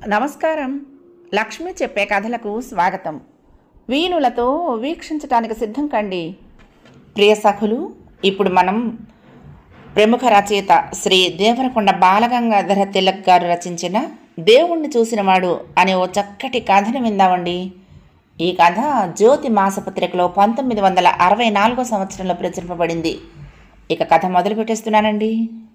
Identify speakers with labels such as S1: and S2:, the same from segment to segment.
S1: నమస్కారం లక్ష్మి చెప్పే కథలకు స్వాగతం వీణులతో వీక్షించటానికి సిద్ధం కండి ప్రియ సఖులు ఇప్పుడు మనం ప్రముఖ రచయిత శ్రీ దేవరకొండ బాలగంగాధర తిలక్ గారు రచించిన దేవుణ్ణి చూసినవాడు అనే ఓ చక్కటి కథను విందామండి ఈ కథ జ్యోతి మాసపత్రికలో పంతొమ్మిది వందల అరవై నాలుగో సంవత్సరంలో ప్రచురింపబడింది ఇక కథ మొదలు పెట్టేస్తున్నానండి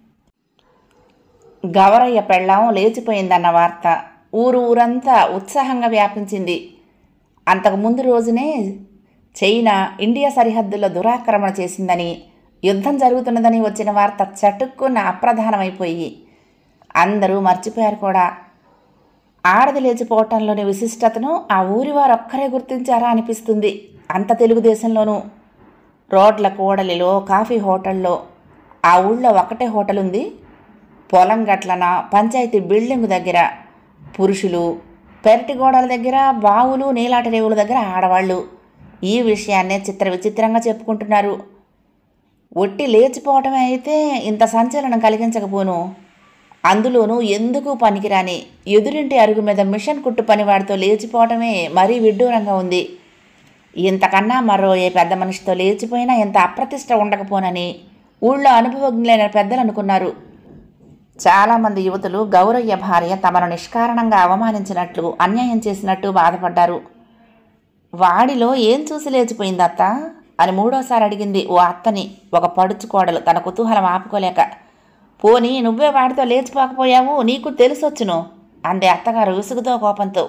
S1: గవరయ్య పెళ్ళాం లేచిపోయిందన్న వార్త ఊరు ఊరంతా ఉత్సాహంగా వ్యాపించింది అంతకు ముందు రోజునే చైనా ఇండియా సరిహద్దుల్లో దురాక్రమణ చేసిందని యుద్ధం జరుగుతున్నదని వచ్చిన వార్త చటుక్కున అప్రధానమైపోయి అందరూ మర్చిపోయారు కూడా ఆడది లేచిపోవటంలోని విశిష్టతను ఆ ఊరి వారు ఒక్కరే గుర్తించారా అనిపిస్తుంది అంత తెలుగుదేశంలోనూ రోడ్ల కూడలిలో కాఫీ హోటల్లో ఆ ఊళ్ళో ఒకటే హోటల్ ఉంది పొలం గట్లన పంచాయతీ బిల్డింగ్ దగ్గర పురుషులు పెరటి గోడల దగ్గర బావులు నీలాటి రేవుల దగ్గర ఆడవాళ్ళు ఈ విషయాన్నే చిత్ర విచిత్రంగా చెప్పుకుంటున్నారు ఒట్టి లేచిపోవటమే అయితే ఇంత సంచలనం కలిగించకపోను అందులోనూ ఎందుకు పనికిరాని ఎదురింటి అరుగు మీద మిషన్ కుట్టు పనివాడితో లేచిపోవటమే మరీ విడ్డూరంగా ఉంది ఇంతకన్నా మరో ఏ పెద్ద మనిషితో లేచిపోయినా ఇంత అప్రతిష్ట ఉండకపోనని ఊళ్ళో అనుభవజ్ఞులైన పెద్దలు అనుకున్నారు చాలామంది యువతులు గౌరయ్య భార్య తమను నిష్కారణంగా అవమానించినట్లు అన్యాయం చేసినట్టు బాధపడ్డారు వాడిలో ఏం చూసి లేచిపోయింది అత్త అని మూడోసారి అడిగింది ఓ అత్తని ఒక పడుచు కోడలు తన కుతూహలం ఆపుకోలేక పోనీ నువ్వే వాడితో లేచిపోకపోయావు నీకు తెలిసొచ్చును అందే అత్తగారు విసుగుతో కోపంతో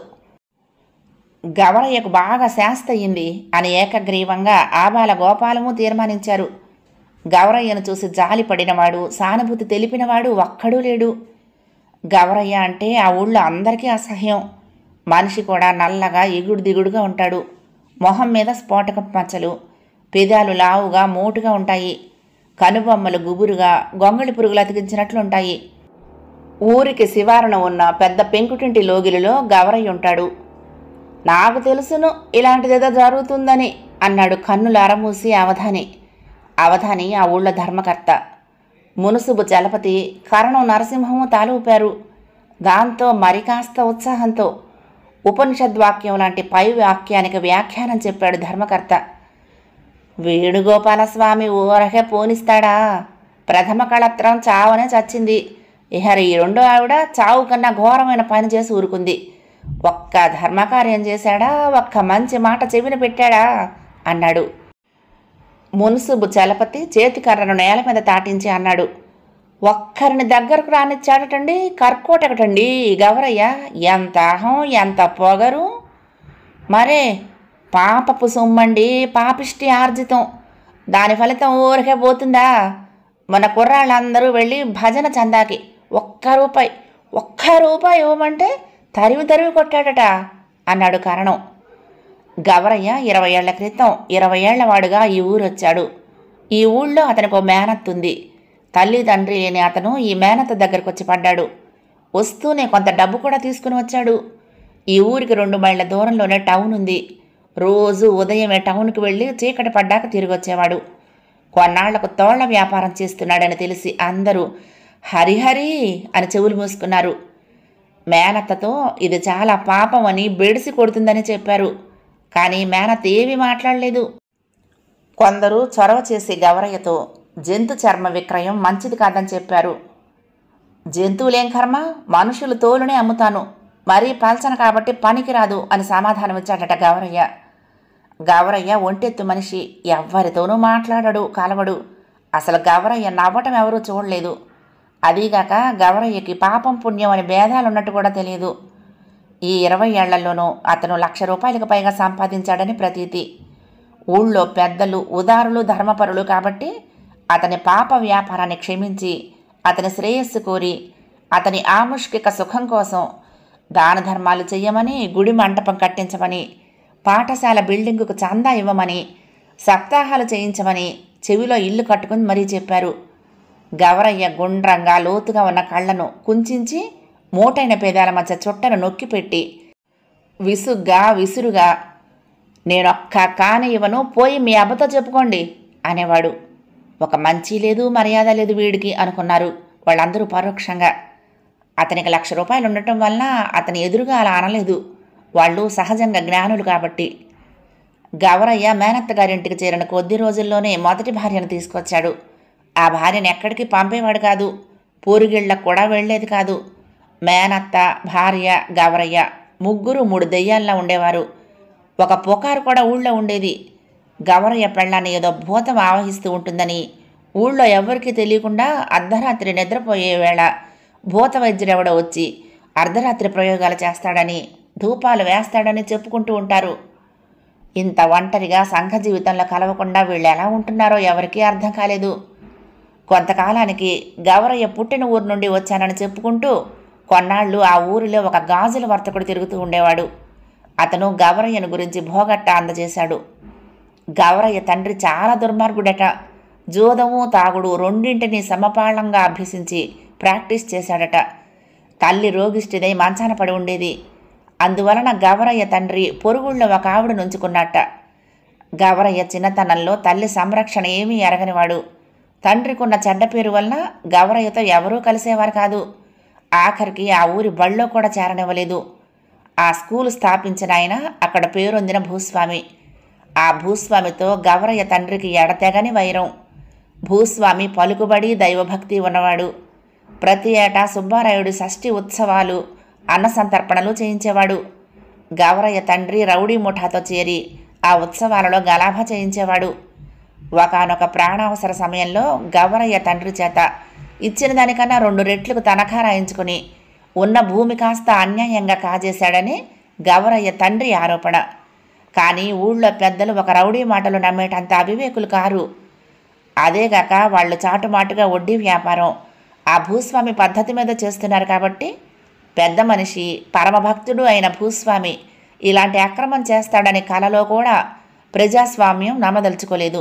S1: గవరయ్యకు బాగా శాస్త అయ్యింది అని ఏకగ్రీవంగా ఆబాల గోపాలము తీర్మానించారు గవరయ్యను చూసి జాలి పడినవాడు సానుభూతి తెలిపినవాడు ఒక్కడూ లేడు గవరయ్య అంటే ఆ ఊళ్ళో అందరికీ అసహ్యం మనిషి కూడా నల్లగా ఎగుడు దిగుడుగా ఉంటాడు మొహం మీద స్ఫోటక మచ్చలు పెదాలు లావుగా మోటుగా ఉంటాయి కనుబొమ్మలు గుబురుగా గొంగళి పురుగులు అతికించినట్లుంటాయి ఊరికి శివారున ఉన్న పెద్ద పెంకుటింటి లోగిలిలో గవరయ్య ఉంటాడు నాకు తెలుసును ఇలాంటిదేదో జరుగుతుందని అన్నాడు కన్నులు అరమూసి అవధాని అవధాని ఆ ఊళ్ళో ధర్మకర్త మునుసుబు చలపతి కరణం నరసింహము తాలూపారు దాంతో మరి కాస్త ఉత్సాహంతో ఉపనిషద్వాక్యం లాంటి పై వాక్యానికి వ్యాఖ్యానం చెప్పాడు ధర్మకర్త వేణుగోపాలస్వామి ఊరకే పోనిస్తాడా ప్రథమ కళత్రం చావనే చచ్చింది ఇహ ఈ రెండో ఆవిడ చావు కన్నా ఘోరమైన పని చేసి ఊరుకుంది ఒక్క ధర్మకార్యం చేశాడా ఒక్క మంచి మాట చెవిన పెట్టాడా అన్నాడు మున్సుబు చలపతి చేతికర్రను నేల మీద తాటించి అన్నాడు ఒక్కరిని దగ్గరకు రానిచ్చాడటండి కర్కోటకటండి గవరయ్య ఎంత అహం ఎంత పొగరు మరే పాపపు సొమ్మండి పాపిష్టి ఆర్జితం దాని ఫలితం ఊరికే పోతుందా మన కుర్రాళ్ళందరూ వెళ్ళి భజన చందాకి ఒక్క రూపాయి ఒక్క రూపాయి ఇవ్వమంటే తరివి తరివి కొట్టాడట అన్నాడు కారణం గవరయ్య ఇరవై ఏళ్ల క్రితం ఇరవై ఏళ్ల వాడుగా ఈ ఊరు వచ్చాడు ఈ ఊళ్ళో అతనికి ఓ మేనత్ ఉంది తల్లి తండ్రి లేని అతను ఈ మేనత్త దగ్గరకు వచ్చి పడ్డాడు వస్తూనే కొంత డబ్బు కూడా తీసుకుని వచ్చాడు ఈ ఊరికి రెండు మైళ్ళ దూరంలోనే టౌన్ ఉంది రోజు ఉదయమే టౌన్కి వెళ్ళి చీకటి పడ్డాక తిరిగి వచ్చేవాడు కొన్నాళ్లకు తోళ్ల వ్యాపారం చేస్తున్నాడని తెలిసి అందరూ హరిహరి అని చెవులు మూసుకున్నారు మేనత్తతో ఇది చాలా పాపం అని బెడిసి కొడుతుందని చెప్పారు కానీ మేనత్ ఏమీ మాట్లాడలేదు కొందరు చొరవ చేసి గవరయ్యతో జంతు చర్మ విక్రయం మంచిది కాదని చెప్పారు జంతువులేం కర్మ మనుషులు తోలునే అమ్ముతాను మరీ పల్చన కాబట్టి పనికిరాదు అని సమాధానమిచ్చాడట గవరయ్య గవరయ్య ఒంటెత్తు మనిషి ఎవ్వరితోనూ మాట్లాడడు కలవడు అసలు గవరయ్య నవ్వటం ఎవరూ చూడలేదు అదీగాక గవరయ్యకి పాపం పుణ్యం అని భేదాలున్నట్టు కూడా తెలియదు ఈ ఇరవై ఏళ్లలోనూ అతను లక్ష రూపాయలకు పైగా సంపాదించాడని ప్రతీతి ఊళ్ళో పెద్దలు ఉదారులు ధర్మపరులు కాబట్టి అతని పాప వ్యాపారాన్ని క్షమించి అతని శ్రేయస్సు కోరి అతని ఆముష్కిక సుఖం కోసం దాన ధర్మాలు చెయ్యమని గుడి మంటపం కట్టించమని పాఠశాల బిల్డింగుకు చందా ఇవ్వమని సప్తాహాలు చేయించమని చెవిలో ఇల్లు కట్టుకుని మరీ చెప్పారు గవరయ్య గుండ్రంగా లోతుగా ఉన్న కళ్ళను కుంచించి మోటైన పేదాల మధ్య చుట్టను నొక్కిపెట్టి విసుగ్గా విసురుగా నేనొక్క కాని ఇవ్వను పోయి మీ అబ్బతో చెప్పుకోండి అనేవాడు ఒక మంచి లేదు మర్యాద లేదు వీడికి అనుకున్నారు వాళ్ళందరూ పరోక్షంగా అతనికి లక్ష రూపాయలు ఉండటం వలన అతని ఎదురుగా అలా అనలేదు వాళ్ళు సహజంగా జ్ఞానులు కాబట్టి గవరయ్య మేనత్త గారింటికి చేరిన కొద్ది రోజుల్లోనే మొదటి భార్యను తీసుకొచ్చాడు ఆ భార్యను ఎక్కడికి పంపేవాడు కాదు పూరిగిళ్ళకు కూడా వెళ్ళేది కాదు మేనత్త భార్య గవరయ్య ముగ్గురు మూడు దెయ్యాల్లా ఉండేవారు ఒక పుకారు కూడా ఊళ్ళో ఉండేది గవరయ్య పెళ్ళాన్ని ఏదో భూతం ఆవహిస్తూ ఉంటుందని ఊళ్ళో ఎవరికీ తెలియకుండా అర్ధరాత్రి నిద్రపోయే వేళ భూత వైద్యుడెవడో వచ్చి అర్ధరాత్రి ప్రయోగాలు చేస్తాడని ధూపాలు వేస్తాడని చెప్పుకుంటూ ఉంటారు ఇంత ఒంటరిగా సంఘ జీవితంలో కలవకుండా వీళ్ళు ఎలా ఉంటున్నారో ఎవరికీ అర్థం కాలేదు కొంతకాలానికి గవరయ్య పుట్టిన ఊరు నుండి వచ్చానని చెప్పుకుంటూ కొన్నాళ్ళు ఆ ఊరిలో ఒక గాజుల వర్తకుడు తిరుగుతూ ఉండేవాడు అతను గవరయ్యను గురించి భోగట్ట అందజేశాడు గవరయ్య తండ్రి చాలా దుర్మార్గుడట జూదము తాగుడు రెండింటినీ సమపాళంగా అభ్యసించి ప్రాక్టీస్ చేశాడట తల్లి రోగిష్టిదై మంచాన పడి ఉండేది అందువలన గవరయ్య తండ్రి పొరుగుళ్ళో ఒక ఆవిడ నుంచుకున్నట్ట గవరయ్య చిన్నతనంలో తల్లి సంరక్షణ ఏమీ ఎరగనివాడు తండ్రికున్న చెడ్డ పేరు వలన గవరయ్యతో ఎవరూ కలిసేవారు కాదు ఆఖరికి ఆ ఊరి బళ్ళో కూడా చేరనివ్వలేదు ఆ స్కూలు స్థాపించిన ఆయన అక్కడ పేరొందిన భూస్వామి ఆ భూస్వామితో గవరయ్య తండ్రికి ఎడతెగని వైరం భూస్వామి పలుకుబడి దైవభక్తి ఉన్నవాడు ప్రతి ఏటా సుబ్బారాయుడు షష్ఠి ఉత్సవాలు అన్న సంతర్పణలు చేయించేవాడు గవరయ్య తండ్రి రౌడీ ముఠాతో చేరి ఆ ఉత్సవాలలో గలాభా చేయించేవాడు ఒకనొక ప్రాణావసర సమయంలో గవరయ్య తండ్రి చేత ఇచ్చిన దానికన్నా రెండు రెట్లకు తనఖా రాయించుకుని ఉన్న భూమి కాస్త అన్యాయంగా కాజేశాడని గవరయ్య తండ్రి ఆరోపణ కానీ ఊళ్ళో పెద్దలు ఒక రౌడీ మాటలు నమ్మేటంత అవివేకులు కారు అదేగాక వాళ్ళు చాటుమాటుగా వడ్డీ వ్యాపారం ఆ భూస్వామి పద్ధతి మీద చేస్తున్నారు కాబట్టి పెద్ద మనిషి పరమభక్తుడు అయిన భూస్వామి ఇలాంటి అక్రమం చేస్తాడని కలలో కూడా ప్రజాస్వామ్యం నమ్మదలుచుకోలేదు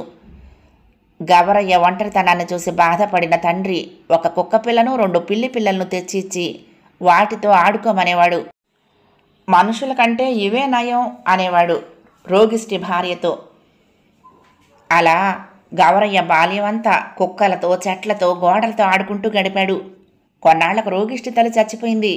S1: గవరయ్య ఒంటరితనాన్ని చూసి బాధపడిన తండ్రి ఒక కుక్క పిల్లను రెండు పిల్లి పిల్లలను తెచ్చిచ్చి వాటితో ఆడుకోమనేవాడు మనుషుల కంటే ఇవే నయం అనేవాడు రోగిష్టి భార్యతో అలా గవరయ్య బాల్యమంతా కుక్కలతో చెట్లతో గోడలతో ఆడుకుంటూ గడిపాడు కొన్నాళ్లకు రోగిష్టి తల్లి చచ్చిపోయింది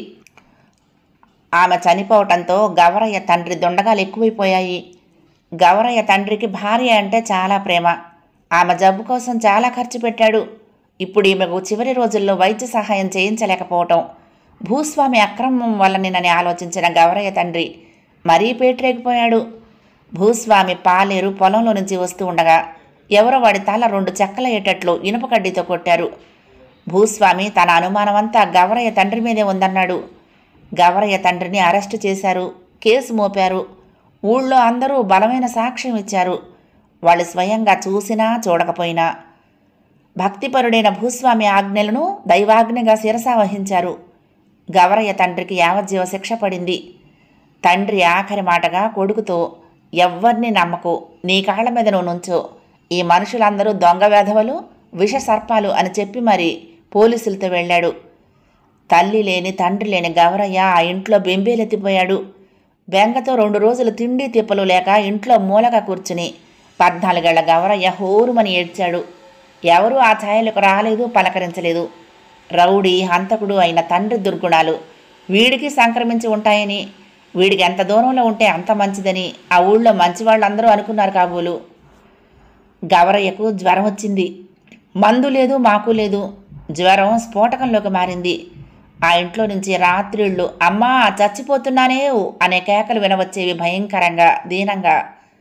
S1: ఆమె చనిపోవటంతో గవరయ్య తండ్రి దొండగాలు ఎక్కువైపోయాయి గవరయ్య తండ్రికి భార్య అంటే చాలా ప్రేమ ఆమె జబ్బు కోసం చాలా ఖర్చు పెట్టాడు ఇప్పుడు ఈమెకు చివరి రోజుల్లో వైద్య సహాయం చేయించలేకపోవటం భూస్వామి అక్రమం వల్లనేనని ఆలోచించిన గవరయ్య తండ్రి మరీ పేటరేగిపోయాడు భూస్వామి పాలేరు పొలంలో నుంచి వస్తూ ఉండగా ఎవరో వాడి తల రెండు చెక్కలయ్యేటట్లు ఇనుప కడ్డీతో కొట్టారు భూస్వామి తన అనుమానమంతా గవరయ్య తండ్రి మీదే ఉందన్నాడు గవరయ్య తండ్రిని అరెస్టు చేశారు కేసు మోపారు ఊళ్ళో అందరూ బలమైన సాక్ష్యం ఇచ్చారు వాళ్ళు స్వయంగా చూసినా చూడకపోయినా భక్తిపరుడైన భూస్వామి ఆజ్ఞలను దైవాజ్ఞగా శిరస వహించారు గవరయ్య తండ్రికి యావజ్జీవ శిక్ష పడింది తండ్రి ఆఖరి మాటగా కొడుకుతో ఎవ్వరిని నమ్మకు నీ కాళ్ళ మీద నువ్వు నుంచో ఈ మనుషులందరూ దొంగ వెధవలు విష సర్పాలు అని చెప్పి మరి పోలీసులతో వెళ్ళాడు తల్లి లేని తండ్రి లేని గవరయ్య ఆ ఇంట్లో బెంబేలెత్తిపోయాడు బెంగతో రెండు రోజులు తిండి తిప్పలు లేక ఇంట్లో మూలగా కూర్చుని పద్నాలుగేళ్ల గవరయ్య హోరుమని ఏడ్చాడు ఎవరూ ఆ ఛాయలకు రాలేదు పలకరించలేదు రౌడీ హంతకుడు అయిన తండ్రి దుర్గుణాలు వీడికి సంక్రమించి ఉంటాయని వీడికి ఎంత దూరంలో ఉంటే అంత మంచిదని ఆ ఊళ్ళో మంచి వాళ్ళందరూ అనుకున్నారు కాబోలు గవరయ్యకు జ్వరం వచ్చింది మందు లేదు మాకు లేదు జ్వరం స్ఫోటకంలోకి మారింది ఆ ఇంట్లో నుంచి రాత్రిళ్ళు అమ్మా చచ్చిపోతున్నానేవు అనే కేకలు వినవచ్చేవి భయంకరంగా దీనంగా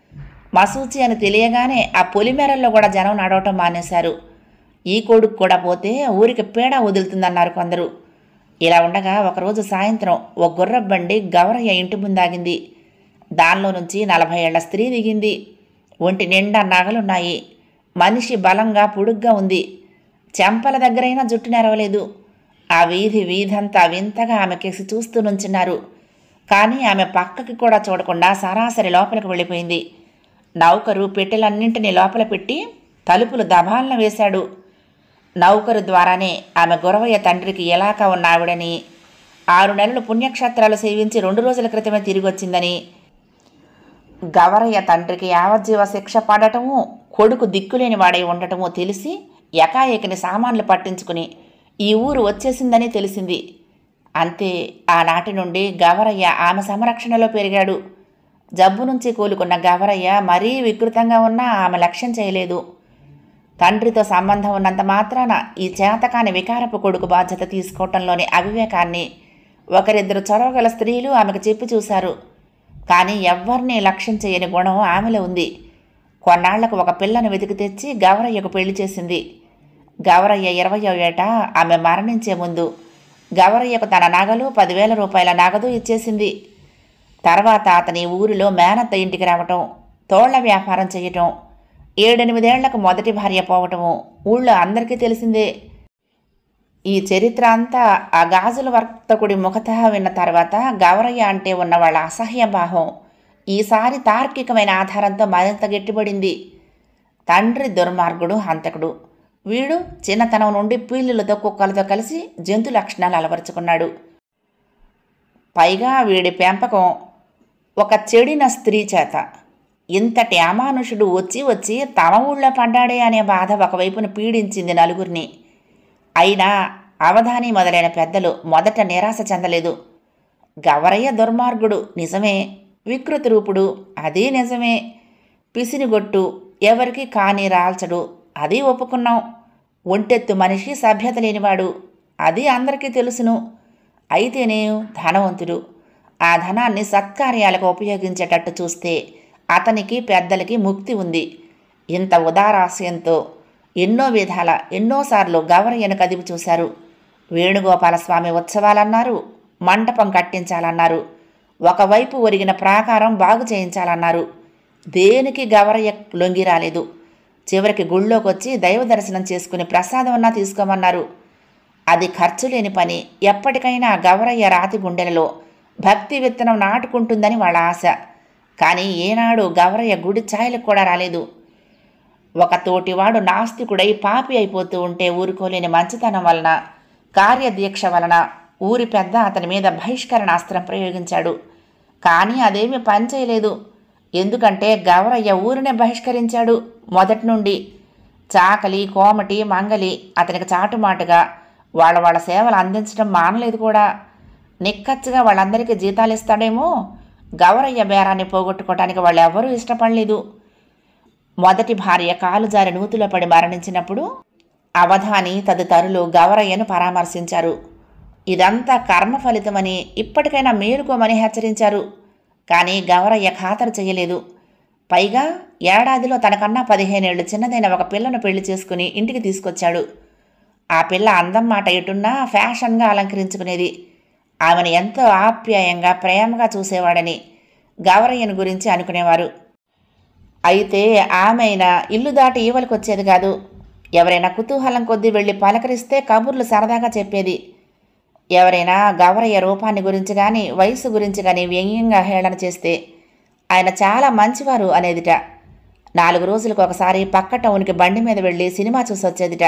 S1: మసూచి అని తెలియగానే ఆ పొలిమేరల్లో కూడా జనం నడవటం మానేశారు ఈ కొడుకు కూడా పోతే ఊరికి పీడ వదులుతుందన్నారు కొందరు ఇలా ఉండగా ఒకరోజు సాయంత్రం ఒక గుర్ర బండి గౌరయ్య ఇంటి ముందాగింది దానిలో నుంచి నలభై ఏళ్ల స్త్రీ దిగింది ఒంటి నిండా నగలున్నాయి మనిషి బలంగా పొడుగ్గా ఉంది చెంపల దగ్గరైనా జుట్టు నెరవలేదు ఆ వీధి వీధంతా వింతగా ఆమెకేసి చూస్తూ నుంచున్నారు కానీ ఆమె పక్కకి కూడా చూడకుండా సరాసరి లోపలికి వెళ్ళిపోయింది నౌకరు పెట్టెలన్నింటినీ లోపల పెట్టి తలుపులు దబాలన వేశాడు నౌకరు ద్వారానే ఆమె గురవయ్య తండ్రికి ఎలాక ఉన్న ఆవిడని ఆరు నెలలు పుణ్యక్షేత్రాలు సేవించి రెండు రోజుల క్రితమే తిరిగి వచ్చిందని గవరయ్య తండ్రికి యావజ్జీవ శిక్ష పడటము కొడుకు దిక్కులేని వాడై ఉండటము తెలిసి ఎకాఏకిని సామాన్లు పట్టించుకుని ఈ ఊరు వచ్చేసిందని తెలిసింది అంతే ఆనాటి నుండి గవరయ్య ఆమె సంరక్షణలో పెరిగాడు జబ్బు నుంచి కూలుకున్న గవరయ్య మరీ వికృతంగా ఉన్నా ఆమె లక్ష్యం చేయలేదు తండ్రితో సంబంధం ఉన్నంత మాత్రాన ఈ చేతకాని వికారపు కొడుకు బాధ్యత తీసుకోవటంలోని అవివేకాన్ని ఒకరిద్దరు చొరవగల స్త్రీలు ఆమెకు చెప్పి చూశారు కానీ ఎవ్వరినీ లక్ష్యం చేయని గుణం ఆమెలో ఉంది కొన్నాళ్లకు ఒక పిల్లను వెతికి తెచ్చి గౌరయ్యకు పెళ్లి చేసింది గౌరయ్య ఇరవయో ఏట ఆమె మరణించే ముందు గౌరయ్యకు తన నగలు పదివేల రూపాయల నగదు ఇచ్చేసింది తర్వాత అతని ఊరిలో మేనత్త ఇంటికి రావటం తోళ్ల వ్యాపారం చేయటం ఏడెనిమిదేళ్లకు మొదటి భార్య పోవటము ఊళ్ళో అందరికీ తెలిసిందే ఈ చరిత్ర అంతా ఆ గాజుల వర్తకుడి ముఖత విన్న తర్వాత గౌరయ్య అంటే ఉన్న వాళ్ళ అసహ్య భావం ఈసారి తార్కికమైన ఆధారంతో మరింత గట్టిపడింది తండ్రి దుర్మార్గుడు హంతకుడు వీడు చిన్నతనం నుండి పిల్లులతో కుక్కలతో కలిసి జంతు లక్షణాలు అలవరుచుకున్నాడు పైగా వీడి పెంపకం ఒక చెడిన స్త్రీ చేత ఇంతటి అమానుషుడు వచ్చి వచ్చి తమ ఊళ్ళో పడ్డాడే అనే బాధ ఒకవైపున పీడించింది నలుగురిని అయినా అవధాని మొదలైన పెద్దలు మొదట నిరాశ చెందలేదు గవరయ్య దుర్మార్గుడు నిజమే వికృతి రూపుడు అదీ నిజమే పిసినిగొట్టు ఎవరికి కాని రాల్చడు అది ఒప్పుకున్నాం ఒంటెత్తు మనిషి సభ్యత లేనివాడు అది అందరికీ తెలుసును అయితేనే ధనవంతుడు ఆ ధనాన్ని సత్కార్యాలకు ఉపయోగించేటట్టు చూస్తే అతనికి పెద్దలకి ముక్తి ఉంది ఇంత ఉదారాశయంతో ఎన్నో విధాల ఎన్నోసార్లు గవరయ్యను కదిపి చూశారు వేణుగోపాలస్వామి ఉత్సవాలన్నారు మంటపం కట్టించాలన్నారు ఒకవైపు ఒరిగిన ప్రాకారం బాగు చేయించాలన్నారు దేనికి గవరయ్య లొంగి రాలేదు చివరికి గుళ్ళోకి వచ్చి దైవ దర్శనం చేసుకుని ప్రసాదం అన్నా తీసుకోమన్నారు అది ఖర్చు లేని పని ఎప్పటికైనా గవరయ్య రాతి గుండెలలో భక్తి విత్తనం నాటుకుంటుందని వాళ్ళ ఆశ కానీ ఏనాడు గవరయ్య గుడి ఛాయలకు కూడా రాలేదు ఒక తోటివాడు నాస్తికుడై పాపి అయిపోతూ ఉంటే ఊరుకోలేని మంచితనం వలన కార్యదీక్ష వలన ఊరి పెద్ద అతని మీద బహిష్కరణ అస్త్రం ప్రయోగించాడు కానీ అదేమీ పనిచేయలేదు ఎందుకంటే గవరయ్య ఊరినే బహిష్కరించాడు మొదటి నుండి చాకలి కోమటి మంగలి అతనికి చాటుమాటుగా వాళ్ళ వాళ్ళ సేవలు అందించడం మానలేదు కూడా నిక్కచ్చిగా వాళ్ళందరికీ జీతాలు ఇస్తాడేమో గౌరయ్య బేరాన్ని పోగొట్టుకోవడానికి వాళ్ళు ఎవరూ ఇష్టపడలేదు మొదటి భార్య కాలు జారి నూతిలో పడి మరణించినప్పుడు అవధాని తదితరులు గౌరయ్యను పరామర్శించారు ఇదంతా కర్మ ఫలితమని ఇప్పటికైనా మేలుకోమని హెచ్చరించారు కానీ గౌరయ్య ఖాతరు చేయలేదు పైగా ఏడాదిలో తనకన్నా పదిహేనేళ్లు చిన్నదైన ఒక పిల్లను పెళ్లి చేసుకుని ఇంటికి తీసుకొచ్చాడు ఆ పిల్ల అందం మాట ఎటున్నా ఫ్యాషన్గా అలంకరించుకునేది ఆమెను ఎంతో ఆప్యాయంగా ప్రేమగా చూసేవాడని గౌరయ్యను గురించి అనుకునేవారు అయితే ఆమె అయినా ఇల్లు దాటి ఈవలకు వచ్చేది కాదు ఎవరైనా కుతూహలం కొద్దీ వెళ్ళి పలకరిస్తే కబుర్లు సరదాగా చెప్పేది ఎవరైనా గౌరయ్య రూపాన్ని గురించి కానీ వయసు గురించి కానీ వ్యంగ్యంగా హేళన చేస్తే ఆయన చాలా మంచివారు అనేదిట నాలుగు రోజులకు ఒకసారి పక్క టౌన్కి బండి మీద వెళ్ళి సినిమా చూసి వచ్చేదిట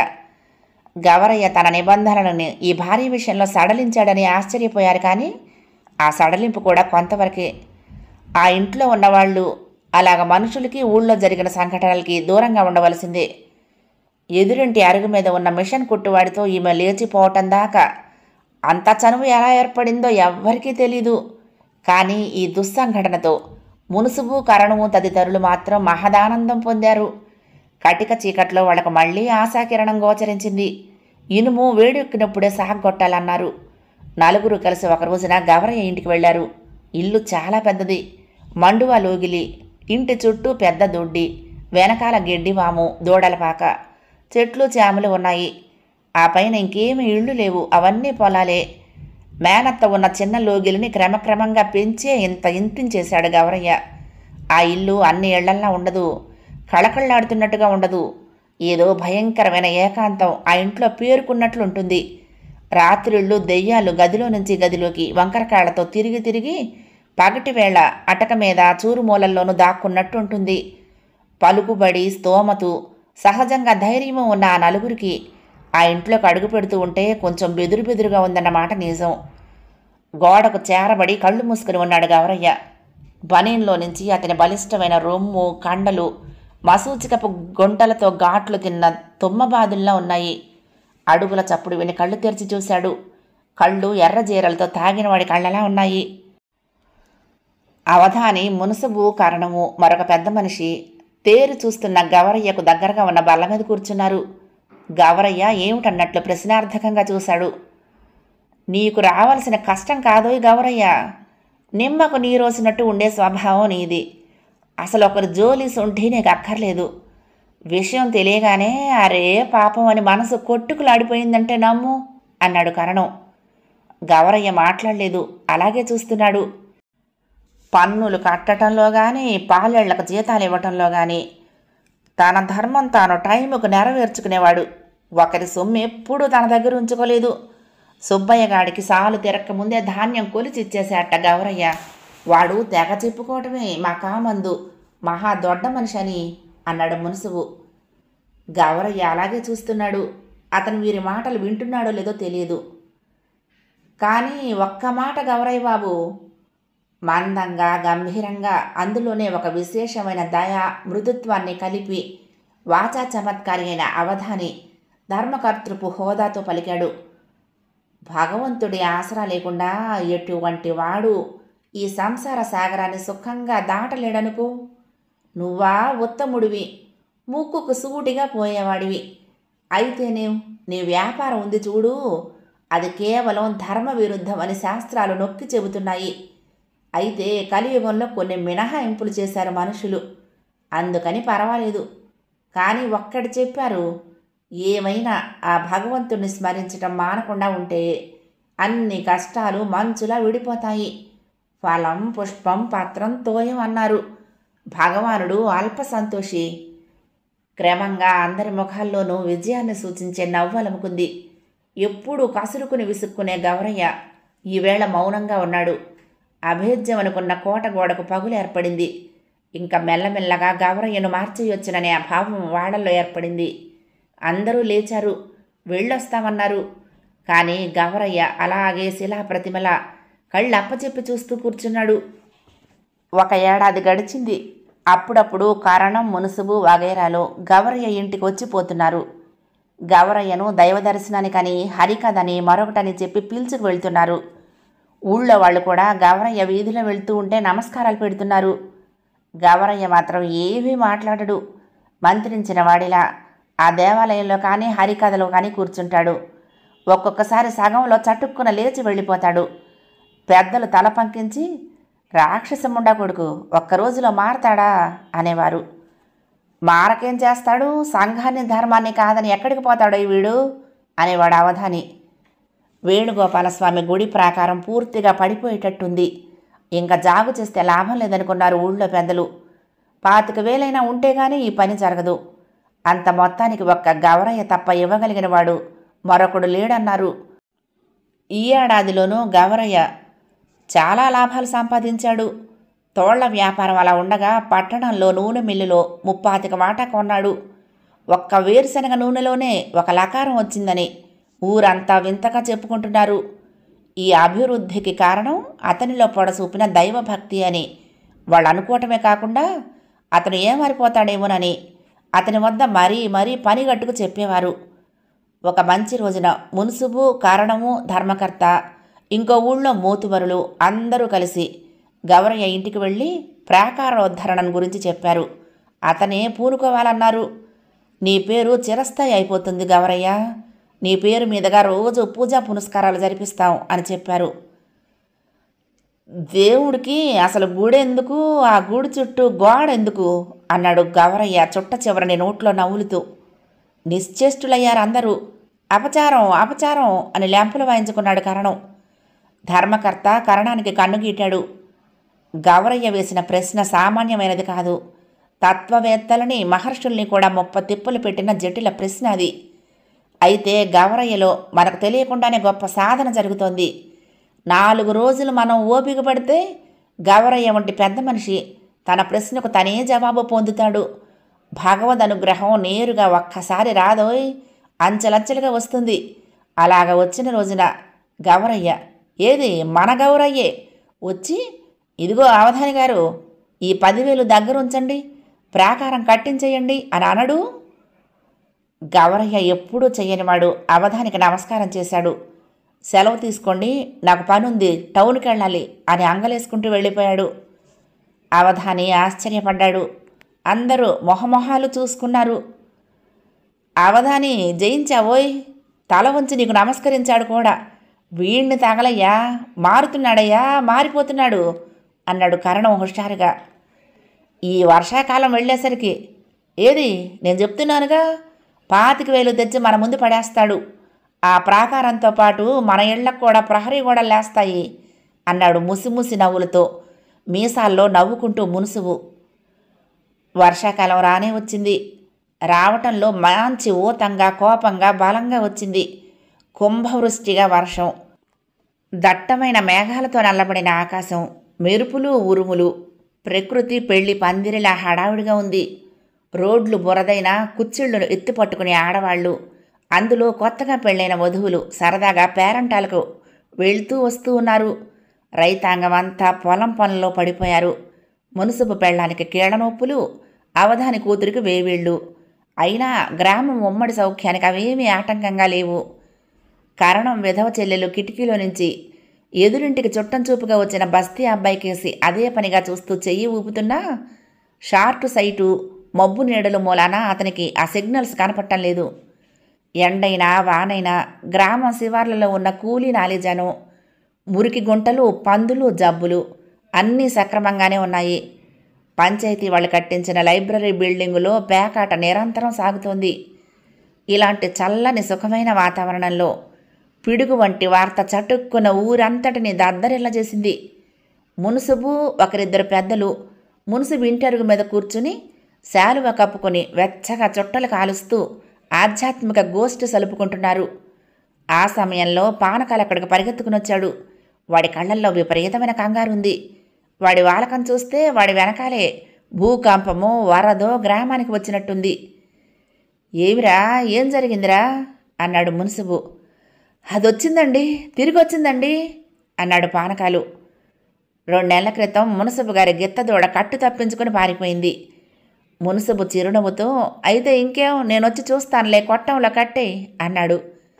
S1: గవరయ్య తన నిబంధనలను ఈ భార్య విషయంలో సడలించాడని ఆశ్చర్యపోయారు కానీ ఆ సడలింపు కూడా కొంతవరకే ఆ ఇంట్లో ఉన్నవాళ్ళు అలాగ మనుషులకి ఊళ్ళో జరిగిన సంఘటనలకి దూరంగా ఉండవలసిందే ఎదురింటి అరుగు మీద ఉన్న మిషన్ కుట్టువాడితో ఈమె లేచిపోవటం దాకా అంత చనువు ఎలా ఏర్పడిందో ఎవ్వరికీ తెలీదు కానీ ఈ దుస్సంఘటనతో మునుసుబు కరణము తదితరులు మాత్రం మహదానందం పొందారు కటిక చీకట్లో వాళ్ళకు మళ్ళీ ఆశాకిరణం గోచరించింది ఇనుము వేడెక్కినప్పుడే సాగొట్టాలన్నారు నలుగురు కలిసి ఒక రోజున గవరయ్య ఇంటికి వెళ్ళారు ఇల్లు చాలా పెద్దది మండువా లోగిలి ఇంటి చుట్టూ పెద్ద దొడ్డి వెనకాల గెడ్డివాము దూడలపాక చెట్లు చేమలు ఉన్నాయి ఆ పైన ఇంకేమీ ఇళ్ళు లేవు అవన్నీ పొలాలే మేనత్త ఉన్న చిన్న లోగిలిని క్రమక్రమంగా పెంచే ఇంత ఇంతించేశాడు గవరయ్య ఆ ఇల్లు అన్ని ఇళ్లల్లా ఉండదు కళకళ్ళాడుతున్నట్టుగా ఉండదు ఏదో భయంకరమైన ఏకాంతం ఆ ఇంట్లో పేరుకున్నట్లుంటుంది రాత్రిళ్ళు దెయ్యాలు గదిలో నుంచి గదిలోకి వంకరకాళ్లతో తిరిగి తిరిగి పగటి వేళ అటక మీద చూరు మూలల్లోనూ దాక్కున్నట్టు ఉంటుంది పలుకుబడి స్తోమతు సహజంగా ధైర్యము ఉన్న ఆ నలుగురికి ఆ ఇంట్లోకి అడుగు పెడుతూ ఉంటే కొంచెం బెదురు బెదురుగా ఉందన్నమాట నిజం గోడకు చేరబడి కళ్ళు మూసుకుని ఉన్నాడు గౌరయ్య బనీన్లో నుంచి అతని బలిష్టమైన రొమ్ము కండలు మసూచికపు గుంటలతో ఘాట్లు తిన్న తుమ్మబాదుల్లా ఉన్నాయి అడుగుల చప్పుడు విని కళ్ళు తెరిచి చూశాడు కళ్ళు ఎర్రజీరలతో తాగినవాడి కళ్ళలా ఉన్నాయి అవధాని మునసబు కారణము మరొక పెద్ద మనిషి తేరు చూస్తున్న గవరయ్యకు దగ్గరగా ఉన్న బల్ల మీద కూర్చున్నారు గవరయ్య ఏమిటన్నట్లు ప్రశ్నార్థకంగా చూశాడు నీకు రావాల్సిన కష్టం కాదోయ్ గవరయ్య నిమ్మకు నీరోసినట్టు ఉండే స్వభావం నీది అసలు ఒకరు జోలి సొంఠి నీకు అక్కర్లేదు విషయం తెలియగానే అరే పాపం అని మనసు కొట్టుకులాడిపోయిందంటే నమ్ము అన్నాడు కరణం గవరయ్య మాట్లాడలేదు అలాగే చూస్తున్నాడు పన్నులు కట్టడంలో కానీ పాలేళ్లకు జీతాలు ఇవ్వటంలో కానీ తన ధర్మం తాను టైంకు నెరవేర్చుకునేవాడు ఒకరి సొమ్ము ఎప్పుడూ తన దగ్గర ఉంచుకోలేదు సుబ్బయ్య గాడికి సాలు తిరక్క ముందే ధాన్యం కొలిచి ఇచ్చేసేట గౌరయ్య వాడు తెగ చెప్పుకోవటమే మా కామందు మహా దొడ్డ మనిషి అని అన్నాడు మునుసువు గౌరయ్య అలాగే చూస్తున్నాడు అతను వీరి మాటలు వింటున్నాడో లేదో తెలియదు కానీ ఒక్క మాట గౌరయ్య బాబు మందంగా గంభీరంగా అందులోనే ఒక విశేషమైన దయ మృదుత్వాన్ని కలిపి వాచా చమత్కారి అయిన అవధాని ధర్మకర్తృపు హోదాతో పలికాడు భగవంతుడి ఆసరా లేకుండా ఎటువంటి వాడు ఈ సంసార సాగరాన్ని సుఖంగా దాటలేడనుకో నువ్వా ఉత్తముడివి ముక్కుకు సూటిగా పోయేవాడివి అయితే నీవు నీ వ్యాపారం ఉంది చూడు అది కేవలం ధర్మ విరుద్ధం అని శాస్త్రాలు నొక్కి చెబుతున్నాయి అయితే కలియుగంలో కొన్ని మినహాయింపులు చేశారు మనుషులు అందుకని పర్వాలేదు కానీ ఒక్కటి చెప్పారు ఏమైనా ఆ భగవంతుణ్ణి స్మరించటం మానకుండా ఉంటే అన్ని కష్టాలు మంచులా విడిపోతాయి ఫలం పుష్పం పత్రం తోయం అన్నారు భగవానుడు అల్ప సంతోషి క్రమంగా అందరి ముఖాల్లోనూ విజయాన్ని సూచించే నవ్వలముకుంది ఎప్పుడూ కసురుకుని విసుక్కునే గౌరయ్య ఈవేళ మౌనంగా ఉన్నాడు అభేద్యం అనుకున్న కోట గోడకు పగులు ఏర్పడింది ఇంకా మెల్లమెల్లగా గౌరయ్యను మార్చేయొచ్చుననే ఆ భావం వాడల్లో ఏర్పడింది అందరూ లేచారు వెళ్ళొస్తామన్నారు కానీ గవరయ్య అలాగే శిలా ప్రతిమల కళ్ళు అప్పచెప్పి చూస్తూ కూర్చున్నాడు ఒక ఏడాది గడిచింది అప్పుడప్పుడు కారణం మునుసుబు వగైరాలో గవరయ్య ఇంటికి వచ్చిపోతున్నారు గవరయ్యను దైవ దర్శనానికని హరికథని మరొకటని చెప్పి పిలుచుకు వెళ్తున్నారు ఊళ్ళో వాళ్ళు కూడా గవరయ్య వీధిలో వెళ్తూ ఉంటే నమస్కారాలు పెడుతున్నారు గవరయ్య మాత్రం ఏమీ మాట్లాడడు మంత్రించిన వాడిలా ఆ దేవాలయంలో కానీ హరికథలో కానీ కూర్చుంటాడు ఒక్కొక్కసారి సగంలో చటుక్కున లేచి వెళ్ళిపోతాడు పెద్దలు తల పంకించి రాక్షసముండా కొడుకు ఒక్క రోజులో మారతాడా అనేవారు మారకేం చేస్తాడు సంఘాన్ని ధర్మాన్ని కాదని ఎక్కడికి పోతాడో ఈ వీడు అనేవాడు అవధాని వేణుగోపాలస్వామి గుడి ప్రాకారం పూర్తిగా పడిపోయేటట్టుంది ఇంకా జాగు చేస్తే లాభం లేదనుకున్నారు ఊళ్ళో పెద్దలు పాతిక వేలైనా ఉంటే గానీ ఈ పని జరగదు అంత మొత్తానికి ఒక్క గవరయ్య తప్ప ఇవ్వగలిగిన వాడు మరొకడు లేడన్నారు ఈ ఏడాదిలోనూ గవరయ్య చాలా లాభాలు సంపాదించాడు తోళ్ల వ్యాపారం అలా ఉండగా పట్టణంలో నూనె మిల్లులో ముప్పాతిక వాటా కొన్నాడు ఒక్క వేరుశనగ నూనెలోనే ఒక లకారం వచ్చిందని ఊరంతా వింతగా చెప్పుకుంటున్నారు ఈ అభివృద్ధికి కారణం అతనిలో పొడసూపిన దైవభక్తి అని వాళ్ళు అనుకోవటమే కాకుండా అతను ఏమారిపోతాడేమోనని అతని వద్ద మరీ మరీ పనిగట్టుకు చెప్పేవారు ఒక మంచి రోజున మున్సుబు కారణము ధర్మకర్త ఇంకో ఊళ్ళో మూతువరులు అందరూ కలిసి గౌరయ్య ఇంటికి వెళ్ళి ప్రాకారోద్ధరణను గురించి చెప్పారు అతనే పూనుకోవాలన్నారు నీ పేరు చిరస్థాయి అయిపోతుంది గౌరయ్య నీ పేరు మీదుగా రోజు పూజా పునస్కారాలు జరిపిస్తాం అని చెప్పారు దేవుడికి అసలు గూడెందుకు ఆ గూడు చుట్టూ గోడ ఎందుకు అన్నాడు గవరయ్య చుట్ట చివరని నోట్లో నవ్వులుతూ నిశ్చేష్టులయ్యారు అందరూ అపచారం అపచారం అని లెంపలు వాయించుకున్నాడు కరణం ధర్మకర్త కరణానికి కన్ను గీటాడు గవరయ్య వేసిన ప్రశ్న సామాన్యమైనది కాదు తత్వవేత్తలని మహర్షుల్ని కూడా ముప్ప తిప్పులు పెట్టిన జటిల ప్రశ్న అది అయితే గవరయ్యలో మనకు తెలియకుండానే గొప్ప సాధన జరుగుతోంది నాలుగు రోజులు మనం ఓపిక పడితే గవరయ్య వంటి పెద్ద మనిషి తన ప్రశ్నకు తనే జవాబు పొందుతాడు భగవద్ అనుగ్రహం నేరుగా ఒక్కసారి రాదోయ్ అంచెలంచెలుగా వస్తుంది అలాగ వచ్చిన రోజున గవరయ్య ఏది మన గౌరయ్యే వచ్చి ఇదిగో అవధాని గారు ఈ పదివేలు దగ్గర ఉంచండి ప్రాకారం కట్టించేయండి అని అనడు గవరయ్య ఎప్పుడూ చెయ్యనివాడు అవధానికి నమస్కారం చేశాడు సెలవు తీసుకోండి నాకు పని ఉంది టౌన్కి వెళ్ళాలి అని అంగలేసుకుంటూ వెళ్ళిపోయాడు అవధాని ఆశ్చర్యపడ్డాడు అందరూ మొహమొహాలు చూసుకున్నారు అవధాని జయించావోయ్ తల వంచి నీకు నమస్కరించాడు కూడా వీణ్ణి తగలయ్యా మారుతున్నాడయ్యా మారిపోతున్నాడు అన్నాడు కరణం హుషారుగా ఈ వర్షాకాలం వెళ్ళేసరికి ఏది నేను చెప్తున్నానుగా పాతిక వేలు తెచ్చి మన ముందు పడేస్తాడు ఆ ప్రాకారంతో పాటు మన ఇళ్లకు కూడా ప్రహరీ కూడా లేస్తాయి అన్నాడు ముసిముసి నవ్వులతో మీసాల్లో నవ్వుకుంటూ మునుసువు వర్షాకాలం రానే వచ్చింది రావటంలో మంచి ఊతంగా కోపంగా బలంగా వచ్చింది కుంభవృష్టిగా వర్షం దట్టమైన మేఘాలతో నల్లబడిన ఆకాశం మెరుపులు ఉరుములు ప్రకృతి పెళ్లి పందిరిలా హడావుడిగా ఉంది రోడ్లు బురదైన కుచ్చిళ్లను ఎత్తి పట్టుకునే ఆడవాళ్ళు అందులో కొత్తగా పెళ్ళైన వధువులు సరదాగా పేరంటాలకు వెళ్తూ వస్తూ ఉన్నారు రైతాంగం అంతా పొలం పనుల్లో పడిపోయారు మునుసుపు పెళ్ళానికి కీళ్ళనొప్పులు అవధాని కూతురికి వేవీళ్ళు అయినా గ్రామం ఉమ్మడి సౌఖ్యానికి అవేమీ ఆటంకంగా లేవు కారణం విధవ చెల్లెలు కిటికీలో నుంచి ఎదురింటికి చుట్టం చూపుగా వచ్చిన బస్తీ అబ్బాయి కేసి అదే పనిగా చూస్తూ చెయ్యి ఊపుతున్నా షార్ట్ సైటు మబ్బు నీడలు మూలాన అతనికి ఆ సిగ్నల్స్ కనపడటం లేదు ఎండైనా వానైనా గ్రామం శివార్లలో ఉన్న కూలీ నాలిజను మురికి గుంటలు పందులు జబ్బులు అన్నీ సక్రమంగానే ఉన్నాయి పంచాయతీ వాళ్ళు కట్టించిన లైబ్రరీ బిల్డింగులో పేకాట నిరంతరం సాగుతోంది ఇలాంటి చల్లని సుఖమైన వాతావరణంలో పిడుగు వంటి వార్త చటుక్కున ఊరంతటిని దద్దరిల్ల చేసింది మునుసుబు ఒకరిద్దరు పెద్దలు మునుసుబు ఇంటి అరుగు మీద కూర్చుని శాలువ కప్పుకొని వెచ్చగా చుట్టలు కాలుస్తూ ఆధ్యాత్మిక గోష్ఠి సలుపుకుంటున్నారు ఆ సమయంలో పానకాలు అక్కడికి పరిగెత్తుకుని వచ్చాడు వాడి కళ్ళల్లో విపరీతమైన కంగారు ఉంది వాడి వాలకం చూస్తే వాడి వెనకాలే భూకంపమో వరదో గ్రామానికి వచ్చినట్టుంది ఏమిరా ఏం జరిగిందిరా అన్నాడు మున్సుబు అదొచ్చిందండి తిరిగి వచ్చిందండి అన్నాడు పానకాలు రెండు నెలల క్రితం మునసబు గారి గిత్తదూడ కట్టు తప్పించుకుని పారిపోయింది మునసబు చిరునవ్వుతో అయితే ఇంకేం నేనొచ్చి చూస్తానులే కొట్టంలో కట్టే అన్నాడు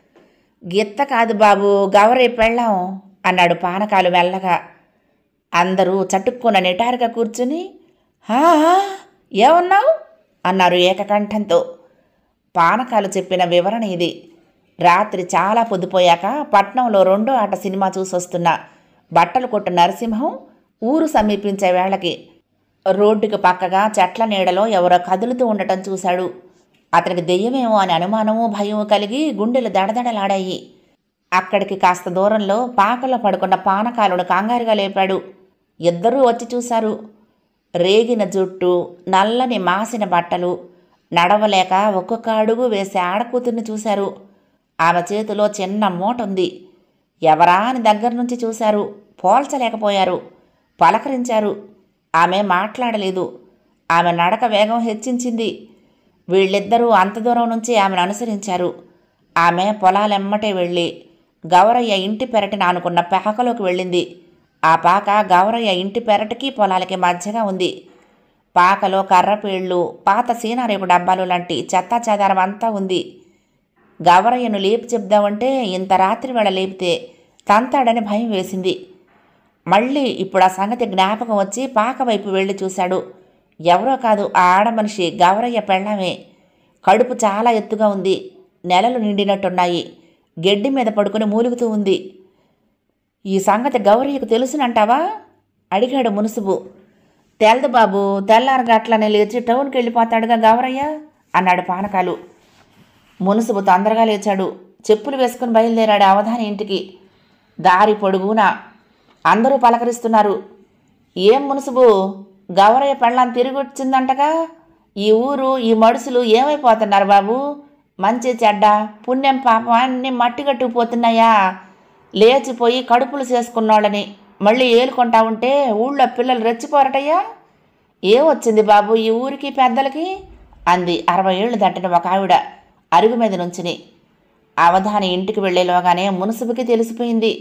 S1: గిత్త కాదు బాబు గవరే పెళ్ళాం అన్నాడు పానకాలు మెల్లగా అందరూ చటుక్కున నిటారుగా కూర్చుని "హా, హా, ఏమన్నావు అన్నారు ఏకకంఠంతో పానకాలు చెప్పిన వివరణ ఇది రాత్రి చాలా పొద్దుపోయాక పట్నంలో రెండో ఆట సినిమా చూసొస్తున్న బట్టలు కొట్టు నరసింహం ఊరు సమీపించే వేళకి రోడ్డుకి పక్కగా చెట్ల నీడలో ఎవరో కదులుతూ ఉండటం చూశాడు అతనికి దెయ్యమేమో అని అనుమానము భయము కలిగి గుండెలు దడదడలాడాయి అక్కడికి కాస్త దూరంలో పాకలో పడుకున్న పానకాలను కంగారుగా లేపాడు ఇద్దరూ వచ్చి చూశారు రేగిన జుట్టు నల్లని మాసిన బట్టలు నడవలేక ఒక్కొక్క అడుగు వేసే ఆడకూతుర్ని చూశారు ఆమె చేతిలో చిన్న మూట ఉంది ఎవరా అని దగ్గర నుంచి చూశారు పోల్చలేకపోయారు పలకరించారు ఆమె మాట్లాడలేదు ఆమె నడక వేగం హెచ్చించింది వీళ్ళిద్దరూ అంత దూరం నుంచి ఆమెను అనుసరించారు ఆమె పొలాలెమ్మటే వెళ్ళి గౌరయ్య ఇంటి పెరటిన అనుకున్న పాకలోకి వెళ్ళింది ఆ పాక గౌరయ్య ఇంటి పెరటికి పొలాలకి మధ్యగా ఉంది పాకలో కర్రపేళ్ళు పాత సీనారేపు డబ్బాలు లాంటి చెత్తా చెదారం అంతా ఉంది గవరయ్యను లేపి చెప్దామంటే ఇంత రాత్రి వేళ లేపితే తంతాడని భయం వేసింది మళ్ళీ ఇప్పుడు ఆ సంగతి జ్ఞాపకం వచ్చి పాక వైపు వెళ్ళి చూశాడు ఎవరో కాదు ఆ ఆడ మనిషి గవరయ్య పెళ్ళామే కడుపు చాలా ఎత్తుగా ఉంది నెలలు నిండినట్టున్నాయి గెడ్డి మీద పడుకుని మూలుగుతూ ఉంది ఈ సంగతి గౌరయ్యకు తెలుసునంటావా అడిగాడు మునుసుబు తెలదు బాబు తెల్లారగట్లనే లేచి టౌన్కి వెళ్ళిపోతాడుగా గౌరయ్య అన్నాడు పానకాలు మునుసుబు తొందరగా లేచాడు చెప్పులు వేసుకుని బయలుదేరాడు అవధాని ఇంటికి దారి పొడుగునా అందరూ పలకరిస్తున్నారు ఏం మునుసుబు గౌరయ్య పెళ్ళాం తిరిగి వచ్చిందంటగా ఈ ఊరు ఈ మడుసులు ఏమైపోతున్నారు బాబు మంచి చెడ్డ పుణ్యం పాపం అన్నీ మట్టి కట్టుకుపోతున్నాయా లేచిపోయి కడుపులు చేసుకున్నోళ్ళని మళ్ళీ ఏలుకుంటా ఉంటే ఊళ్ళో పిల్లలు రెచ్చిపోరటయ్యా ఏం వచ్చింది బాబు ఈ ఊరికి పెద్దలకి అంది అరవై ఏళ్ళు దాటిన ఒక ఆవిడ అరుగు మీద నుంచుని అవధాని ఇంటికి వెళ్ళేలోగానే మునుసుబుకి తెలిసిపోయింది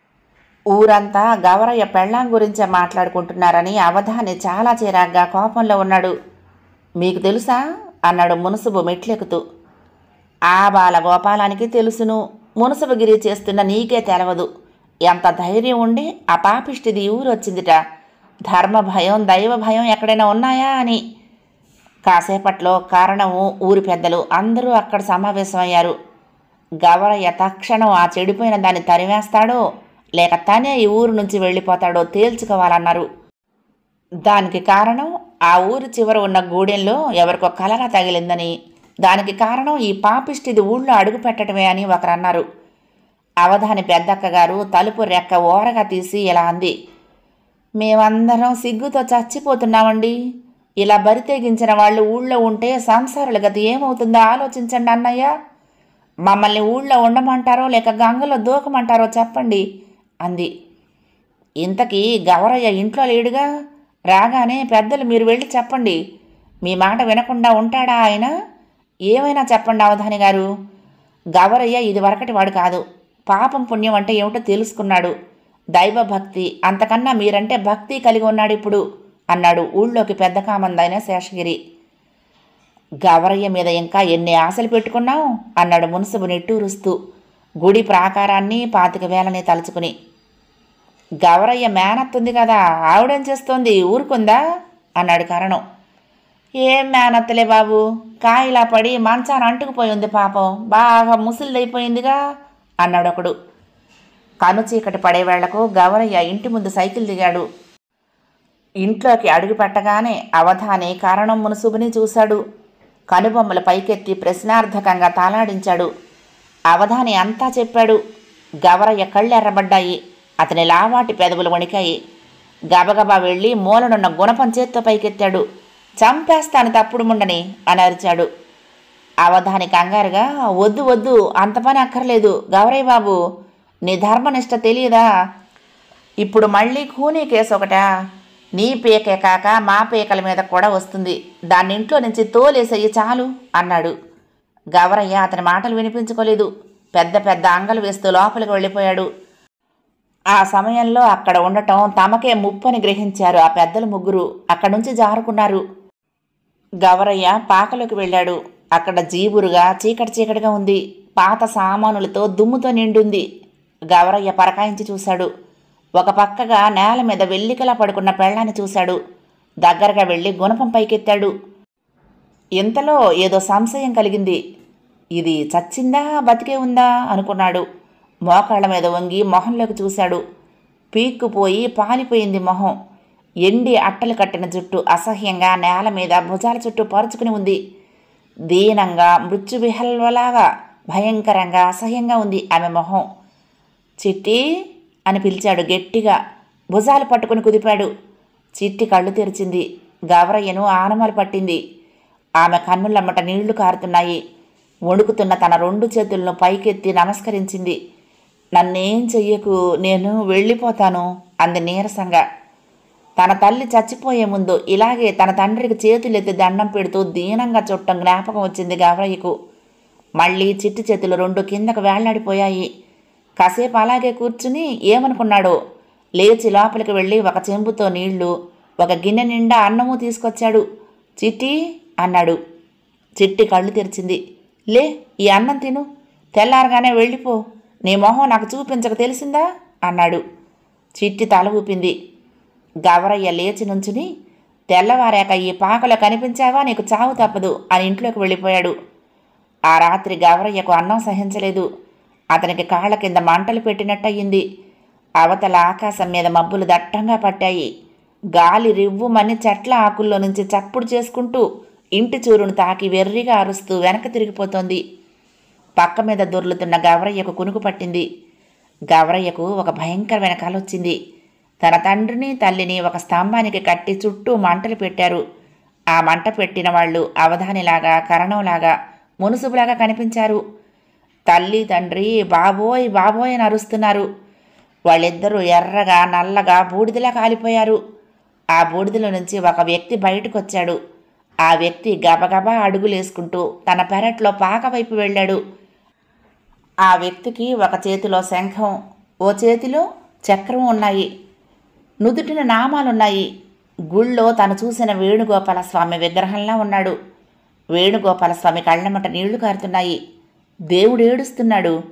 S1: ఊరంతా గవరయ్య పెళ్ళాం గురించే మాట్లాడుకుంటున్నారని అవధాని చాలా చిరాగ్గా కోపంలో ఉన్నాడు మీకు తెలుసా అన్నాడు మునుసుబు మెట్లెక్కుతూ ఆ బాల గోపాలానికి తెలుసును మునసబగిరి చేస్తున్న నీకే తెలవదు ఎంత ధైర్యం ఉండి ఆ పాపిష్టిది ఈ ఊరు వచ్చిందిట ధర్మ భయం దైవ భయం ఎక్కడైనా ఉన్నాయా అని కాసేపట్లో కారణము ఊరి పెద్దలు అందరూ అక్కడ సమావేశమయ్యారు గవరయ్య తక్షణం ఆ చెడిపోయిన దాన్ని తరివేస్తాడో లేక తనే ఈ ఊరు నుంచి వెళ్ళిపోతాడో తేల్చుకోవాలన్నారు దానికి కారణం ఆ ఊరి చివర ఉన్న గూడెంలో ఎవరికో కలరా తగిలిందని దానికి కారణం ఈ పాపిష్టిది ఊళ్ళో అడుగు పెట్టడమే అని ఒకరన్నారు అవధాని పెద్దక్క గారు తలుపు రెక్క ఓరగా తీసి ఇలా అంది మేమందరం సిగ్గుతో చచ్చిపోతున్నామండి ఇలా బరి తెగించిన వాళ్ళు ఊళ్ళో ఉంటే సంసారుల గతి ఏమవుతుందో ఆలోచించండి అన్నయ్య మమ్మల్ని ఊళ్ళో ఉండమంటారో లేక గంగలో దూకమంటారో చెప్పండి అంది ఇంతకీ గవరయ్య ఇంట్లో లేడుగా రాగానే పెద్దలు మీరు వెళ్ళి చెప్పండి మీ మాట వినకుండా ఉంటాడా ఆయన ఏమైనా చెప్పండి అవధాని గారు గవరయ్య ఇది వరకటి వాడు కాదు పాపం పుణ్యం అంటే ఏమిటో తెలుసుకున్నాడు దైవభక్తి అంతకన్నా మీరంటే భక్తి కలిగి ఉన్నాడు ఇప్పుడు అన్నాడు ఊళ్ళోకి పెద్ద కామందైన శేషగిరి గవరయ్య మీద ఇంకా ఎన్ని ఆశలు పెట్టుకున్నావు అన్నాడు మున్సబు నిట్టూరుస్తూ గుడి ప్రాకారాన్ని పాతిక వేలని తలుచుకుని గవరయ్య మేనత్తుంది కదా ఆవిడేం చేస్తోంది ఊరుకుందా అన్నాడు కరణం ఏం మేనత్తలే బాబు కాయిలా పడి మంచాన అంటుకుపోయి ఉంది పాపం బాగా ముసిలిదైపోయిందిగా అన్నాడు ఒకడు కను చీకటి పడే వేళ్లకు గవరయ్య ఇంటి ముందు సైకిల్ దిగాడు ఇంట్లోకి అడుగు పెట్టగానే అవధాని కారణం మునుసుబుని చూశాడు కనుబొమ్మల పైకెత్తి ప్రశ్నార్థకంగా తాలాడించాడు అవధాని అంతా చెప్పాడు గవరయ్య కళ్ళు ఎర్రబడ్డాయి అతని లావాటి పెదవులు వణికాయి గబగబా వెళ్ళి మూలనున్న గుణపం చేత్తో పైకెత్తాడు చంపేస్తాను తప్పుడు ముండని అని అరిచాడు అవధాని కంగారుగా వద్దు వద్దు అంత పని అక్కర్లేదు గౌరయ్య బాబు నీ ధర్మనిష్ట తెలియదా ఇప్పుడు మళ్ళీ కూనీ కేసు ఒకటా నీ పీకే కాక మా పీకల మీద కూడా వస్తుంది దాన్ని ఇంట్లో నుంచి తోలేసేయి చాలు అన్నాడు గవరయ్య అతని మాటలు వినిపించుకోలేదు పెద్ద పెద్ద అంగలు వేస్తూ లోపలికి వెళ్ళిపోయాడు ఆ సమయంలో అక్కడ ఉండటం తమకే ముప్పని గ్రహించారు ఆ పెద్దలు ముగ్గురు అక్కడి నుంచి జారుకున్నారు గవరయ్య పాకలోకి వెళ్ళాడు అక్కడ జీబురుగా చీకటి చీకటిగా ఉంది పాత సామానులతో దుమ్ముతో నిండుంది గవరయ్య పరకాయించి చూశాడు ఒక పక్కగా నేల మీద వెల్లికలా పడుకున్న పెళ్ళాన్ని చూశాడు దగ్గరగా వెళ్ళి గుణపం పైకెత్తాడు ఇంతలో ఏదో సంశయం కలిగింది ఇది చచ్చిందా బతికే ఉందా అనుకున్నాడు మోకాళ్ళ మీద వంగి మొహంలోకి చూశాడు పీక్కుపోయి పాలిపోయింది మొహం ఎండి అట్టలు కట్టిన జుట్టు అసహ్యంగా నేల మీద భుజాల చుట్టూ పరుచుకుని ఉంది దీనంగా మృత్యువిహల్వలాగా భయంకరంగా అసహ్యంగా ఉంది ఆమె మొహం చిట్టి అని పిలిచాడు గట్టిగా భుజాలు పట్టుకుని కుదిపాడు చిట్టి కళ్ళు తెరిచింది గవరయ్యను ఆనమలు పట్టింది ఆమె కన్నులమ్మట నీళ్లు కారుతున్నాయి వణుకుతున్న తన రెండు చేతులను పైకెత్తి నమస్కరించింది నన్నేం చెయ్యకు నేను వెళ్ళిపోతాను అంది నీరసంగా తన తల్లి చచ్చిపోయే ముందు ఇలాగే తన తండ్రికి చేతులెత్తి దండం పెడుతూ దీనంగా చుట్టం జ్ఞాపకం వచ్చింది గవరయ్యకు మళ్ళీ చిట్టి చేతులు రెండు కిందకు వేళ్లాడిపోయాయి కాసేపు అలాగే కూర్చుని ఏమనుకున్నాడో లేచి లోపలికి వెళ్ళి ఒక చెంబుతో నీళ్లు ఒక గిన్నె నిండా అన్నము తీసుకొచ్చాడు చిట్టి అన్నాడు చిట్టి కళ్ళు తెరిచింది లే ఈ అన్నం తిను తెల్లారగానే వెళ్ళిపో నీ మొహం నాకు చూపించక తెలిసిందా అన్నాడు చిట్టి తల ఊపింది గవరయ్య లేచి నుంచుని తెల్లవారాక ఈ పాకలో కనిపించావా నీకు చావు తప్పదు అని ఇంట్లోకి వెళ్ళిపోయాడు ఆ రాత్రి గవరయ్యకు అన్నం సహించలేదు అతనికి కాళ్ళ కింద మంటలు పెట్టినట్టయింది అవతల ఆకాశం మీద మబ్బులు దట్టంగా పట్టాయి గాలి రివ్వుమని చెట్ల ఆకుల్లో నుంచి చప్పుడు చేసుకుంటూ ఇంటి చూరును తాకి వెర్రిగా అరుస్తూ వెనక తిరిగిపోతోంది పక్క మీద దొర్లుతున్న గవరయ్యకు కునుకు పట్టింది గవరయ్యకు ఒక భయంకరమైన కల వచ్చింది తన తండ్రిని తల్లిని ఒక స్తంభానికి కట్టి చుట్టూ మంటలు పెట్టారు ఆ మంట పెట్టిన వాళ్ళు అవధానిలాగా కరణంలాగా మునుసుబులాగా కనిపించారు తల్లి తండ్రి బాబోయ్ బాబోయ్ అని అరుస్తున్నారు వాళ్ళిద్దరూ ఎర్రగా నల్లగా బూడిదలా కాలిపోయారు ఆ బూడిదలో నుంచి ఒక వ్యక్తి బయటకు వచ్చాడు ఆ వ్యక్తి గబగబా అడుగులేసుకుంటూ తన పెరట్లో పాక వైపు వెళ్ళాడు ఆ వ్యక్తికి ఒక చేతిలో శంఖం ఓ చేతిలో చక్రం ఉన్నాయి నుదుటిన నామాలున్నాయి గుళ్ళో తను చూసిన వేణుగోపాల స్వామి విగ్రహంలా ఉన్నాడు వేణుగోపాల స్వామి కళ్ళమట నీళ్లు కారుతున్నాయి దేవుడు ఏడుస్తున్నాడు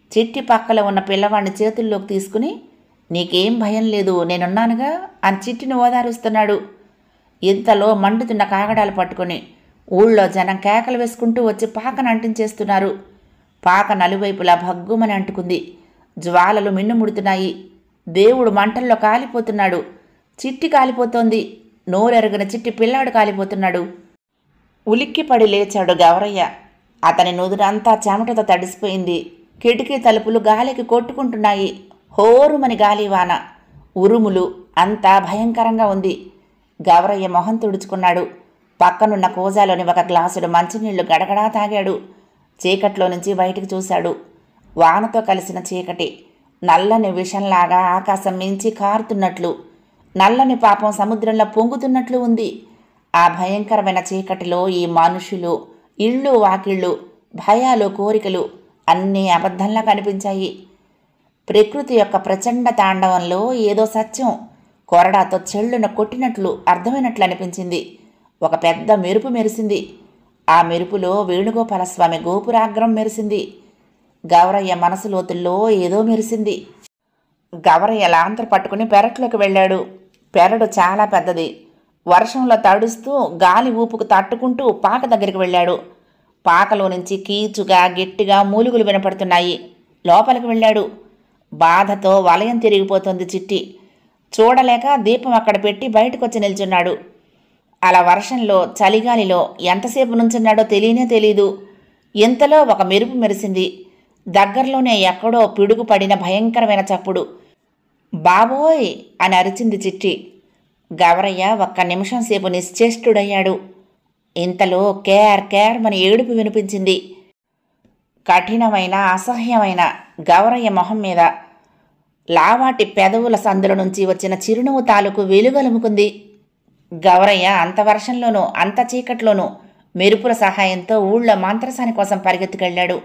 S1: చిట్టి పక్కలో ఉన్న పిల్లవాడిని చేతుల్లోకి తీసుకుని నీకేం భయం లేదు నేనున్నానుగా అని చిట్టిని ఓదారుస్తున్నాడు ఇంతలో మండుతున్న కాగడాలు పట్టుకొని ఊళ్ళో జనం కేకలు వేసుకుంటూ వచ్చి పాకను అంటించేస్తున్నారు పాక నలువైపులా భగ్గుమని అంటుకుంది జ్వాలలు మిన్నుముడుతున్నాయి దేవుడు మంటల్లో కాలిపోతున్నాడు చిట్టి కాలిపోతోంది నోరెరగిన చిట్టి పిల్లాడు కాలిపోతున్నాడు ఉలిక్కిపడి లేచాడు గౌరయ్య అతని నుదురంతా చెమటతో తడిసిపోయింది కిటికీ తలుపులు గాలికి కొట్టుకుంటున్నాయి హోరుమని గాలివాన ఉరుములు అంతా భయంకరంగా ఉంది గౌరయ్య మొహం తుడుచుకున్నాడు పక్కనున్న కూజాలోని ఒక గ్లాసుడు మంచినీళ్లు గడగడా తాగాడు చీకట్లో నుంచి బయటికి చూశాడు వానతో కలిసిన చీకటి నల్లని విషంలాగా ఆకాశం మించి కారుతున్నట్లు నల్లని పాపం సముద్రంలో పొంగుతున్నట్లు ఉంది ఆ భయంకరమైన చీకటిలో ఈ మనుషులు ఇళ్ళు వాకిళ్ళు భయాలు కోరికలు అన్నీ అబద్ధంలా కనిపించాయి ప్రకృతి యొక్క ప్రచండ తాండవంలో ఏదో సత్యం కొరడాతో చెళ్ళున కొట్టినట్లు అర్థమైనట్లు అనిపించింది ఒక పెద్ద మెరుపు మెరిసింది ఆ మెరుపులో వేణుగోపాలస్వామి గోపురాగ్రం మెరిసింది గౌరయ్య మనసు లోతుల్లో ఏదో మెరిసింది గవరయ్య లాంతరు పట్టుకుని పెరట్లోకి వెళ్ళాడు పెరడు చాలా పెద్దది వర్షంలో తడుస్తూ గాలి ఊపుకు తట్టుకుంటూ పాక దగ్గరికి వెళ్ళాడు పాకలో నుంచి కీచుగా గట్టిగా మూలుగులు వినపడుతున్నాయి లోపలికి వెళ్ళాడు బాధతో వలయం తిరిగిపోతుంది చిట్టి చూడలేక దీపం అక్కడ పెట్టి బయటకు వచ్చి నిల్చున్నాడు అలా వర్షంలో చలిగాలిలో ఎంతసేపు నుంచున్నాడో తెలియనే తెలీదు ఇంతలో ఒక మెరుపు మెరిసింది దగ్గరలోనే ఎక్కడో పిడుగు పడిన భయంకరమైన చప్పుడు బాబోయ్ అని అరిచింది చిట్టి గవరయ్య ఒక్క నిమిషం సేపు నిశ్చేష్టుడయ్యాడు ఇంతలో కేర్ కేర్ మన ఏడుపు వినిపించింది కఠినమైన అసహ్యమైన గవరయ్య మొహం మీద లావాటి పెదవుల సందుల నుంచి వచ్చిన చిరునవ్వు తాలూకు వెలుగలుముకుంది గౌరయ్య అంత వర్షంలోనూ అంత చీకట్లోనూ మెరుపుల సహాయంతో ఊళ్ళో మంత్రసాని కోసం పరిగెత్తుకెళ్ళాడు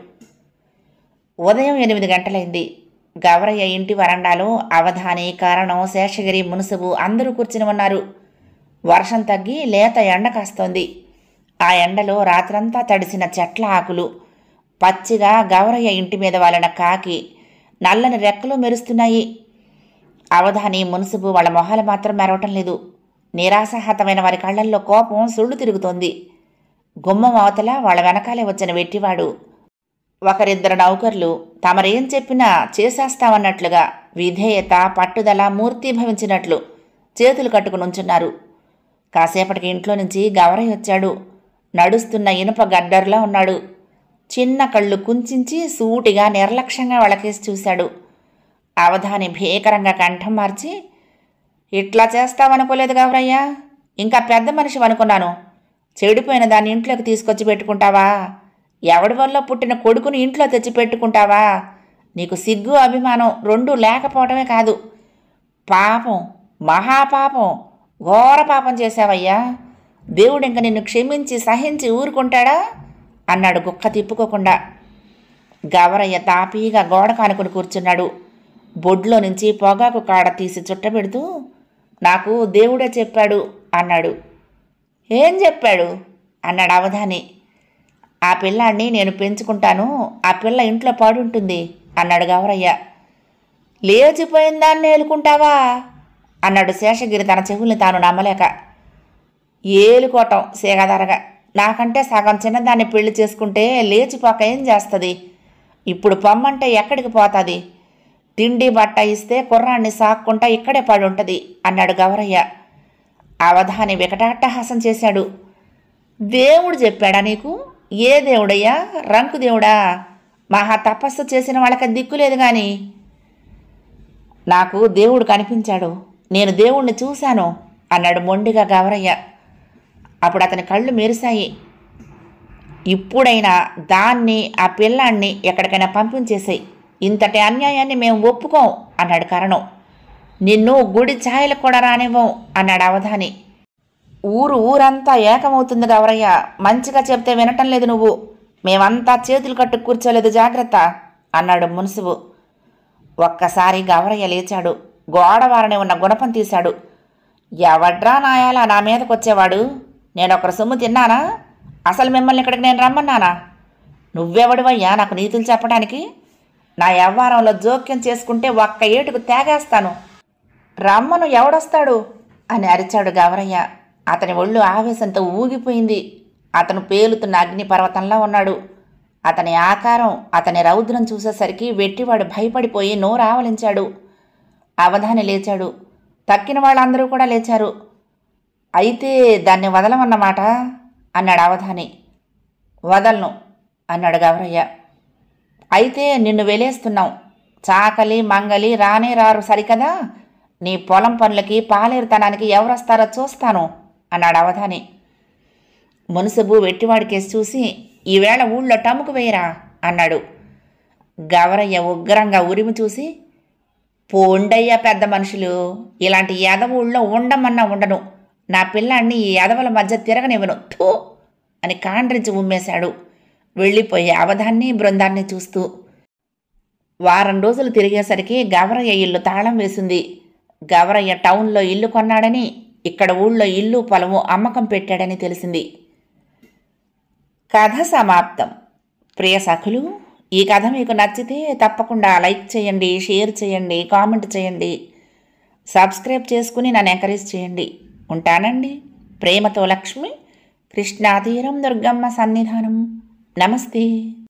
S1: ఉదయం ఎనిమిది గంటలైంది గౌరయ్య ఇంటి వరండాలో అవధాని కారణం శేషగిరి మునుసుబు అందరూ కూర్చుని ఉన్నారు వర్షం తగ్గి లేత ఎండ కాస్తోంది ఆ ఎండలో రాత్రంతా తడిసిన చెట్ల ఆకులు పచ్చిగా గౌరయ్య ఇంటి మీద వాలిన కాకి నల్లని రెక్కలు మెరుస్తున్నాయి అవధాని మున్సుబు వాళ్ళ మొహాలు మాత్రం మెరవటం లేదు నిరాశహతమైన వారి కళ్ళల్లో కోపం సుళ్ళు తిరుగుతోంది గుమ్మం అవతల వాళ్ళ వెనకాలే వచ్చిన వెట్టివాడు ఒకరిద్దరు నౌకర్లు తమరేం చెప్పినా చేసేస్తామన్నట్లుగా విధేయత పట్టుదల మూర్తీభవించినట్లు చేతులు కట్టుకుని ఉంచున్నారు కాసేపటికి ఇంట్లో నుంచి గవరయ్య వచ్చాడు నడుస్తున్న ఇనుప గడ్డర్లా ఉన్నాడు చిన్న కళ్ళు కుంచించి సూటిగా నిర్లక్ష్యంగా వాళ్ళకేసి చూశాడు అవధాని భీకరంగా కంఠం మార్చి ఇట్లా చేస్తావనుకోలేదు గౌరయ్య ఇంకా పెద్ద మనిషి అనుకున్నాను చెడిపోయిన దాన్ని ఇంట్లోకి తీసుకొచ్చి పెట్టుకుంటావా ఎవడి వల్ల పుట్టిన కొడుకుని ఇంట్లో తెచ్చి పెట్టుకుంటావా నీకు సిగ్గు అభిమానం రెండూ లేకపోవడమే కాదు పాపం మహాపాపం ఘోర పాపం చేశావయ్యా దేవుడు ఇంక నిన్ను క్షమించి సహించి ఊరుకుంటాడా అన్నాడు గుక్క తిప్పుకోకుండా గవరయ్య తాపీగా గోడ కానుకుని కూర్చున్నాడు బొడ్లో నుంచి పొగాకు కాడ తీసి చుట్టబెడుతూ నాకు దేవుడే చెప్పాడు అన్నాడు ఏం చెప్పాడు అన్నాడు అవధాని ఆ పిల్లాన్ని నేను పెంచుకుంటాను ఆ పిల్ల ఇంట్లో పాడుంటుంది అన్నాడు గౌరయ్య లేచిపోయిన దాన్ని ఏలుకుంటావా అన్నాడు శేషగిరి తన చెవుల్ని తాను నమ్మలేక ఏలుకోవటం సేగదరగా నాకంటే సగం చిన్నదాన్ని పెళ్లి చేసుకుంటే లేచిపోక ఏం చేస్తుంది ఇప్పుడు పొమ్మంటే ఎక్కడికి పోతుంది తిండి బట్ట ఇస్తే కుర్రాన్ని సాక్కుంటా ఇక్కడే పడి ఉంటుంది అన్నాడు గౌరయ్య అవధాని వికటాట్టహాసం చేశాడు దేవుడు చెప్పాడా నీకు ఏ దేవుడయ్యా రంకు దేవుడా మహా తపస్సు చేసిన వాళ్ళకి దిక్కు లేదు కానీ నాకు దేవుడు కనిపించాడు నేను దేవుణ్ణి చూశాను అన్నాడు మొండిగా గవరయ్య అప్పుడు అతని కళ్ళు మెరిశాయి ఇప్పుడైనా దాన్ని ఆ పిల్లాన్ని ఎక్కడికైనా పంపించేసాయి ఇంతటి అన్యాయాన్ని మేము ఒప్పుకోం అన్నాడు కరణం నిన్ను గుడి ఛాయలకు కూడా రానివ్వం అన్నాడు అవధాని ఊరు ఊరంతా ఏకమవుతుంది గౌరయ్య మంచిగా చెప్తే వినటం లేదు నువ్వు మేమంతా చేతులు కట్టు కూర్చోలేదు జాగ్రత్త అన్నాడు మున్సుబు ఒక్కసారి గౌరయ్య లేచాడు గోడవారని ఉన్న గుణపం తీశాడు ఎవడ్రా నాయాలా నా మీదకి వచ్చేవాడు నేను ఒకరు సొమ్ము తిన్నానా అసలు మిమ్మల్ని ఇక్కడికి నేను రమ్మన్నానా నువ్వెవడివయ్యా నాకు నీతులు చెప్పడానికి నా వ్యవహారంలో జోక్యం చేసుకుంటే ఒక్క ఏటుకు తేగేస్తాను రమ్మను ఎవడొస్తాడు అని అరిచాడు గవరయ్య అతని ఒళ్ళు ఆవేశంతో ఊగిపోయింది అతను పేలుతున్న అగ్నిపర్వతంలా ఉన్నాడు అతని ఆకారం అతని రౌద్రం చూసేసరికి వెట్టివాడు భయపడిపోయి నోరావలించాడు అవధాని లేచాడు తక్కిన వాళ్ళందరూ కూడా లేచారు అయితే దాన్ని వదలమన్నమాట అన్నాడు అవధాని వదలను అన్నాడు గవరయ్య అయితే నిన్ను వెలేస్తున్నాం చాకలి మంగలి రానే రారు సరికదా నీ పొలం పనులకి పాలేరుతనానికి ఎవరొస్తారో చూస్తాను అన్నాడు అవధాని మునుసుబు వెట్టివాడి కేసు చూసి ఈవేళ ఊళ్ళో టముకు వేయరా అన్నాడు గవరయ్య ఉగ్రంగా ఉరిమి చూసి పోండయ్య పెద్ద మనుషులు ఇలాంటి ఎదవ ఊళ్ళో ఉండమన్నా ఉండను నా పిల్లాన్ని ఈ ఎదవల మధ్య తిరగనివ్వను థూ అని కాండ్రించి ఉమ్మేశాడు వెళ్ళిపోయి అవధాన్ని బృందాన్ని చూస్తూ వారం రోజులు తిరిగేసరికి గవరయ్య ఇల్లు తాళం వేసింది గవరయ్య టౌన్లో ఇల్లు కొన్నాడని ఇక్కడ ఊళ్ళో ఇల్లు పొలము అమ్మకం పెట్టాడని తెలిసింది కథ సమాప్తం ప్రియ సఖులు ఈ కథ మీకు నచ్చితే తప్పకుండా లైక్ చేయండి షేర్ చేయండి కామెంట్ చేయండి సబ్స్క్రైబ్ చేసుకుని నన్ను ఎంకరేజ్ చేయండి ఉంటానండి ప్రేమతో లక్ష్మి కృష్ణాతీరం దుర్గమ్మ సన్నిధానం నమస్తే